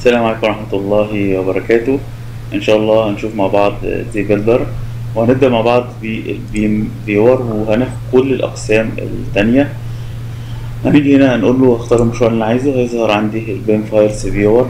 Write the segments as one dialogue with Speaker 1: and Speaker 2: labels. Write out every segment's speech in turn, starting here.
Speaker 1: السلام عليكم ورحمة الله وبركاته إن شاء الله هنشوف مع بعض زي بيلدر وهنبدأ مع بعض بالبيم فيور وهناخد كل الأقسام التانية هنيجي هنا هنقول له اختار المشروع اللي أنا عايزه هيظهر عندي البيم فايلز فيور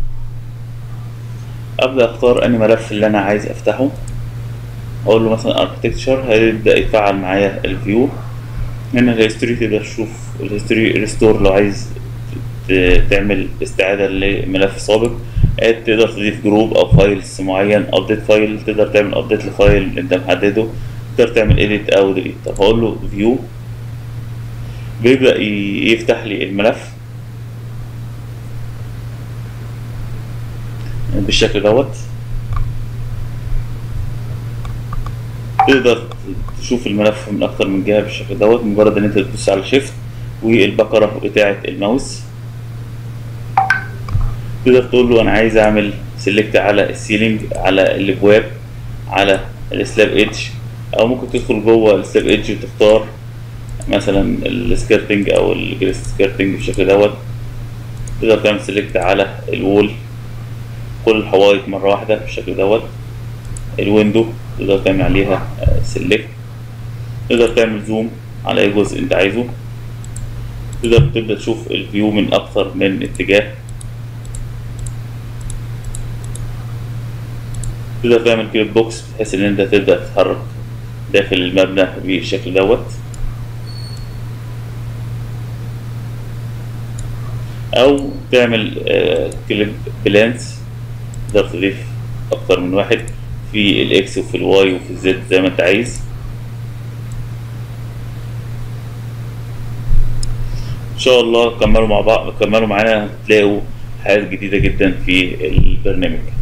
Speaker 1: أبدأ أختار أنهي ملف اللي أنا عايز أفتحه أقول له مثلا اركتكتشر هيبدأ يتفاعل معايا الفيو هنا الهيستوري تقدر تشوف الهيستوري ريستور لو عايز تعمل استعادة لملف سابق تقدر تضيف جروب او فايلز معين ابديت فايل تقدر تعمل ابديت لفايل انت محدده تقدر تعمل اديت او ديليت طب هقول له فيو بيبدأ يفتح لي الملف بالشكل دوت تقدر تشوف الملف من اكتر من جهه بالشكل دوت مجرد ان انت تدوس على شيفت والبقره بتاعه الماوس تقدر تقول له انا عايز اعمل سيلكت على السيلينج على الابواب على السلاب ايدج او ممكن تدخل جوه السلاب ايدج وتختار مثلا السكيرتنج او الجريس سكيرتنج بالشكل دوت تقدر تعمل سيلكت على الوول كل الحوائط مره واحده بالشكل دوت الويندو تقدر تعمل عليها سيلكت تقدر تعمل زوم على اي جزء انت عايزه تقدر تبدا تشوف الفيو من اكثر من اتجاه تقدر تعمل كليب بوكس بحيث ان انت تبدا تتحرك داخل المبنى بالشكل دوت او تعمل كليب بلانس تقدر تضيف اكتر من واحد في الاكس وفي الواي وفي الزد زي ما انت عايز ان شاء الله كملوا مع بعض كملوا معانا هتلاقوا حاجات جديده جدا في البرنامج